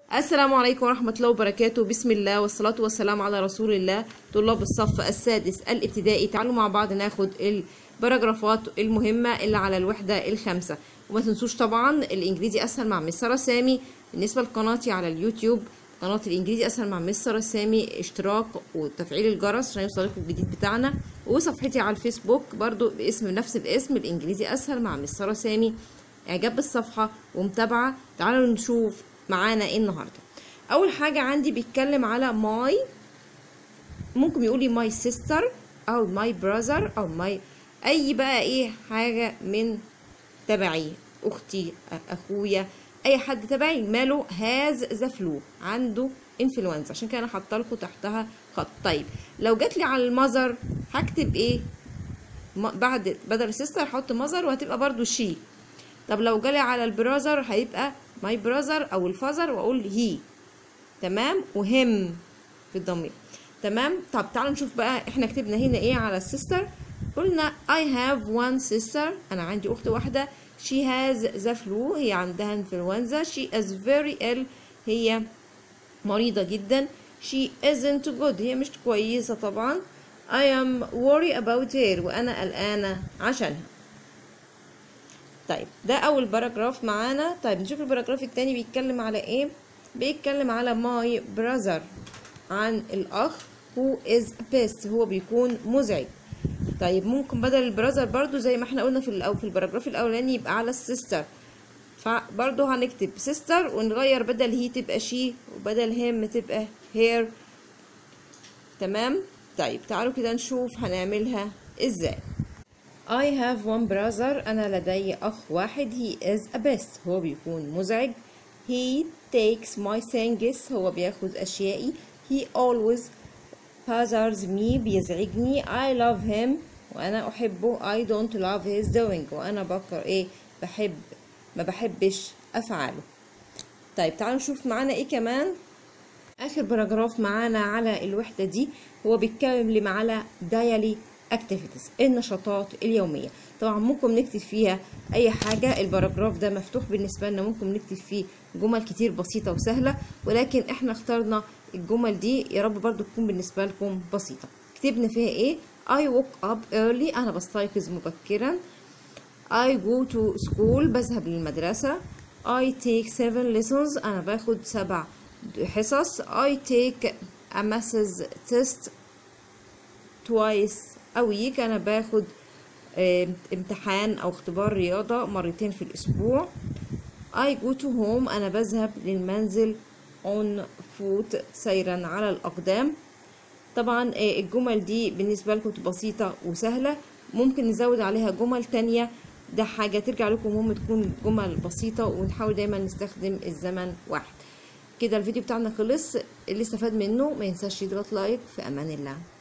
السلام عليكم ورحمة الله وبركاته بسم الله والصلاة والسلام على رسول الله طلاب الصف السادس الابتدائي تعالوا مع بعض ناخد الباراجرافات المهمة اللي على الوحدة الخامسة وما تنسوش طبعا الإنجليزي أسهل مع مس سارة سامي بالنسبة لقناتي على اليوتيوب قناة الإنجليزي أسهل مع مس سارة سامي اشتراك وتفعيل الجرس عشان يوصلكم الجديد بتاعنا وصفحتي على الفيسبوك برضو باسم نفس الاسم الإنجليزي أسهل مع مس سارة سامي إعجاب بالصفحة ومتابعة تعالوا نشوف معانا ايه النهارده اول حاجه عندي بيتكلم على ماي ممكن يقولي ماي سيستر او ماي براذر او ماي اي بقى ايه حاجه من تبعي اختي اخويا اي حد تبعي ماله هاز ذا فلو عنده انفلونزا عشان كده انا حاطه لكم تحتها خط طيب لو جات لي على المذر هكتب ايه بعد بدل سيستر هحط مذر وهتبقى برضو شي طب لو جالي على البراذر هيبقى ماي براذر او الفازر واقول هي تمام وهم في الضمير تمام طب تعالوا نشوف بقى احنا كتبنا هنا ايه على السيستر قلنا I have one sister انا عندي اخت واحده she has the flu هي عندها انفلونزا she is very ill هي مريضة جدا she isn't good هي مش كويسة طبعا I am worried about her وأنا قلقانة عشانها طيب ده اول باراجراف معانا طيب نشوف الباراجراف التاني بيتكلم على ايه بيتكلم على ماي براذر عن الاخ هو از بيست هو بيكون مزعج طيب ممكن بدل البراذر برضو زي ما احنا قلنا في الأو في الباراجراف الاولاني يبقى على السيستر فبرضو هنكتب سيستر ونغير بدل هي تبقى شي وبدل هيم تبقى هير تمام طيب تعالوا كده نشوف هنعملها ازاي I have one brother أنا لدي أخ واحد he is a best هو بيكون مزعج he takes my things هو بياخد أشيائي he always bothers me بيزعجني I love him وأنا أحبه I don't love his doing وأنا بكره إيه بحب ما بحبش أفعاله طيب تعالوا نشوف معانا إيه كمان آخر باراجراف معانا على الوحدة دي هو بيتكلم على daily activities النشاطات اليومية طبعا ممكن نكتب فيها اي حاجة الباراجراف ده مفتوح بالنسبة لنا ممكن نكتب فيه جمل كتير بسيطة وسهلة ولكن احنا اخترنا الجمل دي يا رب برضو تكون بالنسبة لكم بسيطة كتبنا فيها ايه I woke up early انا بستيقظ مبكرا I go to school بذهب للمدرسة I take seven lessons انا باخد سبع حصص I take a maths test twice a week انا باخد امتحان او اختبار رياضة مرتين في الاسبوع I go to home انا بذهب للمنزل on foot سيرا على الاقدام طبعا الجمل دي بالنسبة لكم بسيطة وسهلة ممكن نزود عليها جمل تانية ده حاجة ترجع لكم مهم تكون جمل بسيطة ونحاول دايما نستخدم الزمن واحد كده الفيديو بتاعنا خلص اللي استفاد منه ما ينساش يضغط لايك في امان الله